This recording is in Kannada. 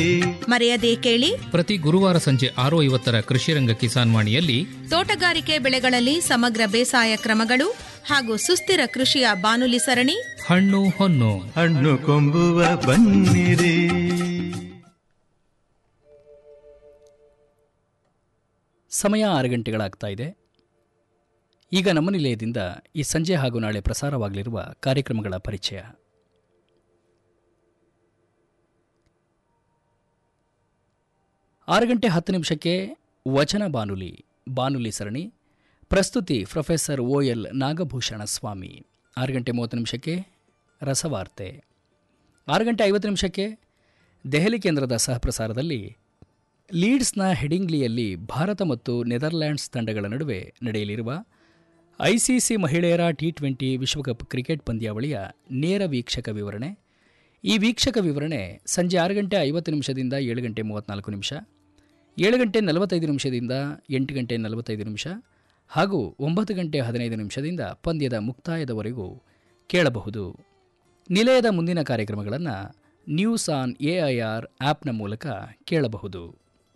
ಮರೆಯದೇ ಕೇಳಿ ಪ್ರತಿ ಗುರುವಾರ ಸಂಜೆ ಆರು ಐವತ್ತರ ಕೃಷಿರಂಗ ಕಿಸಾನ್ ವಾಣಿಯಲ್ಲಿ ತೋಟಗಾರಿಕೆ ಬೆಳೆಗಳಲ್ಲಿ ಸಮಗ್ರ ಬೇಸಾಯ ಕ್ರಮಗಳು ಹಾಗೂ ಸುಸ್ಥಿರ ಕೃಷಿಯ ಬಾನುಲಿ ಸರಣಿ ಹಣ್ಣು ಹೊನ್ನು ಹಣ್ಣು ಕೊಂಬುವ ಬನ್ನಿರಿ ಸಮಯ ಆರು ಗಂಟೆಗಳಾಗ್ತಾ ಇದೆ ಈಗ ನಮ್ಮ ನಿಲಯದಿಂದ ಈ ಸಂಜೆ ಹಾಗೂ ನಾಳೆ ಪ್ರಸಾರವಾಗಲಿರುವ ಕಾರ್ಯಕ್ರಮಗಳ ಪರಿಚಯ ಆರು ಗಂಟೆ ಹತ್ತು ನಿಮಿಷಕ್ಕೆ ವಚನ ಬಾನುಲಿ ಬಾನುಲಿ ಸರಣಿ ಪ್ರಸ್ತುತಿ professor O L Nagabhushana Swamy ಆರು ಗಂಟೆ ಮೂವತ್ತು ನಿಮಿಷಕ್ಕೆ ರಸವಾರ್ತೆ ಆರು ಗಂಟೆ ಐವತ್ತು ನಿಮಿಷಕ್ಕೆ ದೆಹಲಿ ಕೇಂದ್ರದ ಸಹಪ್ರಸಾರದಲ್ಲಿ ಲೀಡ್ಸ್ನ ಹೆಡಿಂಗ್ಲಿಯಲ್ಲಿ ಭಾರತ ಮತ್ತು ನೆದರ್ಲ್ಯಾಂಡ್ಸ್ ತಂಡಗಳ ನಡುವೆ ನಡೆಯಲಿರುವ ಐಸಿಸಿ ಮಹಿಳೆಯರ ಟಿ ಟ್ವೆಂಟಿ ವಿಶ್ವಕಪ್ ಕ್ರಿಕೆಟ್ ಪಂದ್ಯಾವಳಿಯ ನೇರ ವೀಕ್ಷಕ ವಿವರಣೆ ಈ ವೀಕ್ಷಕ ವಿವರಣೆ ಸಂಜೆ ಆರು ಗಂಟೆ ಐವತ್ತು ನಿಮಿಷದಿಂದ ಏಳು ಗಂಟೆ ಮೂವತ್ತ್ನಾಲ್ಕು ನಿಮಿಷ ಏಳು ಗಂಟೆ ನಲವತ್ತೈದು ನಿಮಿಷದಿಂದ ಎಂಟು ಗಂಟೆ ನಲವತ್ತೈದು ನಿಮಿಷ ಹಾಗೂ ಒಂಬತ್ತು ಗಂಟೆ ಹದಿನೈದು ನಿಮಿಷದಿಂದ ಪಂದ್ಯದ ಮುಕ್ತಾಯದವರೆಗೂ ಕೇಳಬಹುದು ನಿಲಯದ ಮುಂದಿನ ಕಾರ್ಯಕ್ರಮಗಳನ್ನು ನ್ಯೂಸ್ ಆನ್ ಎಐಆರ್ ಆ್ಯಪ್ನ ಮೂಲಕ ಕೇಳಬಹುದು